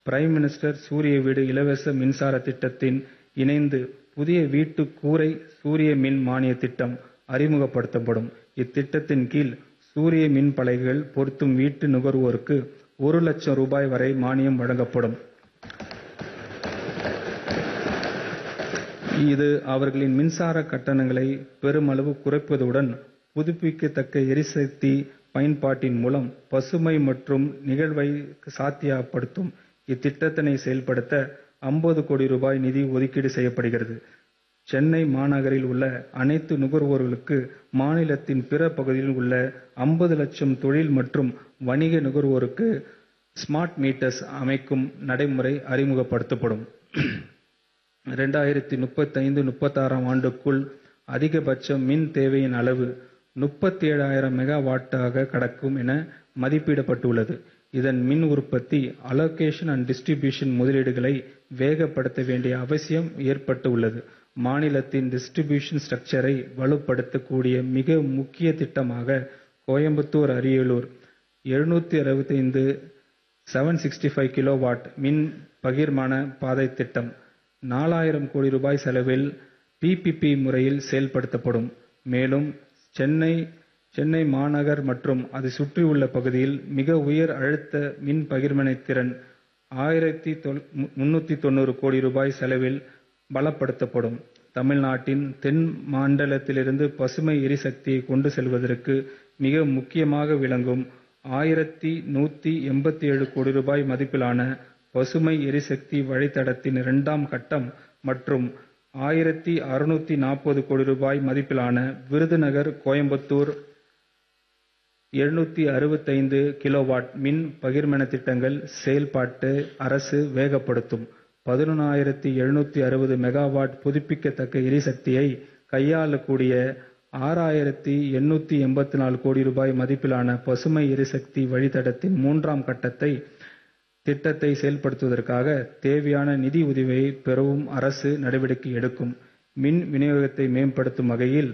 Prime minister சூரிய வீடு இலவச மின்சார திட்டத்தின் இணைந்து புதிய வீட்டு கூரை சூரிய மின் மானிய திட்டம் அறிமுகப்படுத்தப்படும். இத்திட்டத்தின் கீழ் சூரிய மின் பலகைகள் பொருத்தும் வீட்டு நுகர்வோருக்கு ஒரு லட்சம் ரூபாய் வரை மானியம் வழங்கப்படும். இது அவர்களின் மின்சார கட்டணங்களை பெருமளவு குறைப்பதுடன், புதுப்பிக்கத்தக்க எரிசக்தி பயன்பாட்டின் மூலம் பசுமை மற்றும் நிகழ்வை சாத்தியப்படுத்தும். இத்திட்டத்தினை செயல்படுத்த ஐம்பது கோடி ரூபாய் நிதி ஒதுக்கீடு செய்யப்படுகிறது. சென்னை மாநகரில் உள்ள அனைத்து நுகர்வோர்களுக்கு மாநிலத்தின் பிற பகுதிகளில் உள்ள ஐம்பது லட்சம் தொழில் மற்றும் வணிக நுகர்வோருக்கு ஸ்மார்ட் மீட்டர்ஸ் அமைக்கும் நடைமுறை அறிமுகப்படுத்தப்படும். ஆம் ஆண்டுக்குள் அதிகபட்ச மின் தேவையின் அளவு முப்பத்தேழாயிரம் மெகா வாட்டாக கடக்கும் என மதிப்பிடப்பட்டுள்ளது. இதன் மின் உற்பத்தி, அலோகேஷன் அண்ட் டிஸ்ட்ரிபியூஷன் முதலீடுகளை வேகப்படுத்த வேண்டிய அவசியம் ஏற்பட்டுள்ளது. மாநிலத்தின் டிஸ்ட்ரிபியூஷன் ஸ்ட்ரக்சரை வலுப்படுத்தக் கூடிய மிக முக்கிய திட்டமாக கோயம்புத்தூர் அரியலூர் கிலோ வாட் மின் பகிர்மான பாதை திட்டம், நாலாயிரம் கோடி ரூபாய் செலவில் பிபிபி முறையில் செயல்படுத்தப்படும். மேலும் சென்னை மாநகர் மற்றும் அதைச் சுற்றியுள்ள பகுதியில் மிக உயர் அழுத்த மின் பகிர்மான திறன் கோடி ரூபாய் செலவில் பலப்படுத்தப்படும். தமிழ்நாட்டின் தென் மண்டலத்திலிருந்து பசுமை எரிசக்தியை கொண்டு செல்வதற்கு மிக முக்கியமாக விளங்கும் கோடி ரூபாய் மதிப்பிலான பசுமை எரிசக்தி வழித்தடத்தின் இரண்டாம் கட்டம் மற்றும் கோடி ரூபாய் மதிப்பிலான விருதுநகர் கோயம்புத்தூர் கிலோ வாட் மின் பகிர்மான திட்டங்கள் செயல்பாட்டை அரசு வேகப்படுத்தும். மெகா வாட் புதுப்பிக்கத்தக்க எரிசக்தியை கையாளக்கூடிய கோடி ரூபாய் மதிப்பிலான பசுமை எரிசக்தி வழித்தடத்தின் மூன்றாம் திட்டத்தை செயல்படுத்துவதற்காக தேவையான நிதி உதவியை பெறவும் அரசு நடவடிக்கை எடுக்கும். மின் விநியோகத்தை மேம்படுத்தும் வகையில்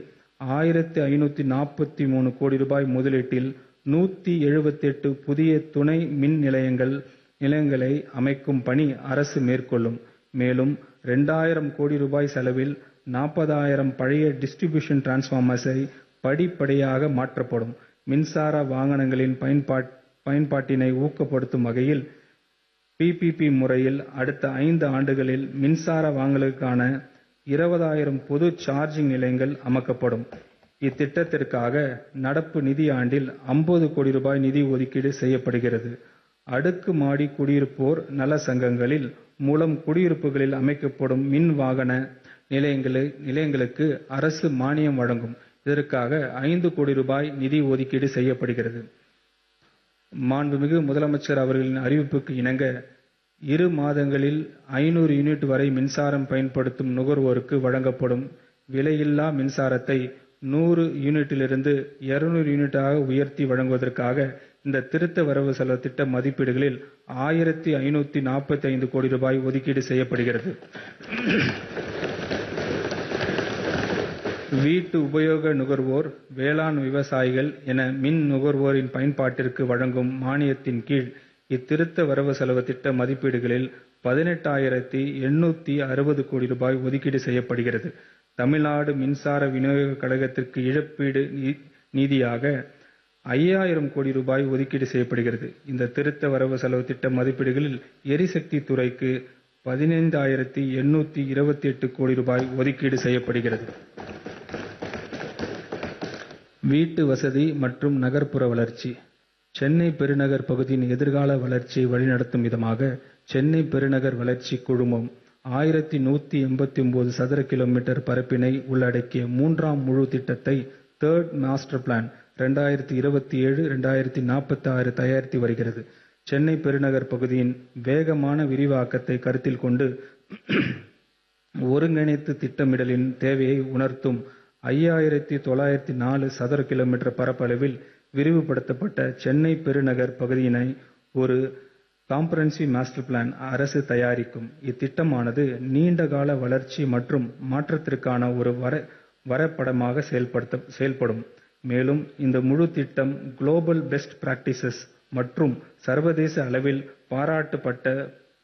கோடி ரூபாய் முதலீட்டில் புதிய துணை மின் நிலையங்களை அமைக்கும் பணி அரசு மேற்கொள்ளும். மேலும் கோடி ரூபாய் செலவில் பழைய டிஸ்ட்ரிபியூஷன் டிரான்ஸ்பார்மர்ஸ் படிப்படியாக மாற்றப்படும். மின்சார வாகனங்களின் பயன்பாட்டினை ஊக்கப்படுத்தும் வகையில் பிபிபி முறையில் அடுத்த ஐந்து ஆண்டுகளில் மின்சார வாகனங்களுக்கான பொது சார்ஜிங் நிலையங்கள் அமைக்கப்படும். இத்திட்டத்திற்காக நடப்பு நிதியாண்டில் கோடி ரூபாய் நிதி ஒதுக்கீடு செய்யப்படுகிறது. அடுக்குமாடி குடியிருப்போர் நல சங்கங்களின் மூலம் குடியிருப்புகளில் அமைக்கப்படும் மின் வாகன நிலையங்களுக்கு அரசு மானியம் வழங்கும். இதற்காக ஐந்து கோடி ரூபாய் நிதி ஒதுக்கீடு செய்யப்படுகிறது. மாண்புமிகு முதலமைச்சர் அவர்களின் அறிவிப்புக்கு இணங்க, இரு மாதங்களில் ஐநூறு யூனிட் வரை மின்சாரம் பயன்படுத்தும் நுகர்வோருக்கு வழங்கப்படும் விலையில்லா மின்சாரத்தை நூறு யூனிட்டிலிருந்து இருநூறு யூனிட்டாக உயர்த்தி வழங்குவதற்காக இந்த திருத்த வரவு செலவு திட்ட மதிப்பீடுகளில் கோடி ரூபாய் ஒதுக்கீடு செய்யப்படுகிறது. வீட்டு உபயோக நுகர்வோர், வேளாண் விவசாயிகள் என மின் நுகர்வோரின் பயன்பாட்டிற்கு வழங்கும் மானியத்தின் கீழ் இத்திருத்த வரவு செலவு திட்ட மதிப்பீடுகளில் கோடி ரூபாய் ஒதுக்கீடு செய்யப்படுகிறது. தமிழ்நாடு மின்சார விநியோக கழகத்திற்கு இழப்பீடு நிதியாக கோடி ரூபாய் ஒதுக்கீடு செய்யப்படுகிறது. இந்த திருத்த வரவு செலவு திட்ட மதிப்பீடுகளில் எரிசக்தி துறைக்கு கோடி ரூபாய் ஒதுக்கீடு செய்யப்படுகிறது. வீட்டு வசதி மற்றும் நகர்ப்புற வளர்ச்சி சென்னை பெருநகர் பகுதியின் எதிர்கால வளர்ச்சியை வழிநடத்தும் விதமாக, சென்னை பெருநகர் வளர்ச்சி குழுமம் சதுர கிலோமீட்டர் பரப்பினை உள்ளடக்கிய மூன்றாம் முழு திட்டத்தை தர்ட் மாஸ்டர் பிளான் தயாரித்து வருகிறது. சென்னை பெருநகர் பகுதியின் வேகமான விரிவாக்கத்தை கருத்தில் கொண்டு, ஒருங்கிணைந்த திட்டமிடலின் தேவையை உணர்த்தும் சதுர கிலோமீட்டர் பரப்பளவில் விரிவுபடுத்தப்பட்ட சென்னை பெருநகர் பகுதியினை ஒரு காம்ப்ரஹென்சிவ் மாஸ்டர் பிளான் அரசு தயாரிக்கும். இத்திட்டமானது நீண்ட கால வளர்ச்சி மற்றும் மாற்றத்திற்கான ஒரு வரைபடமாக செயல்படும். மேலும் இந்த முழு திட்டம் குளோபல் பெஸ்ட் பிராக்டிசஸ் மற்றும் சர்வதேச அளவில் பாராட்டப்பட்ட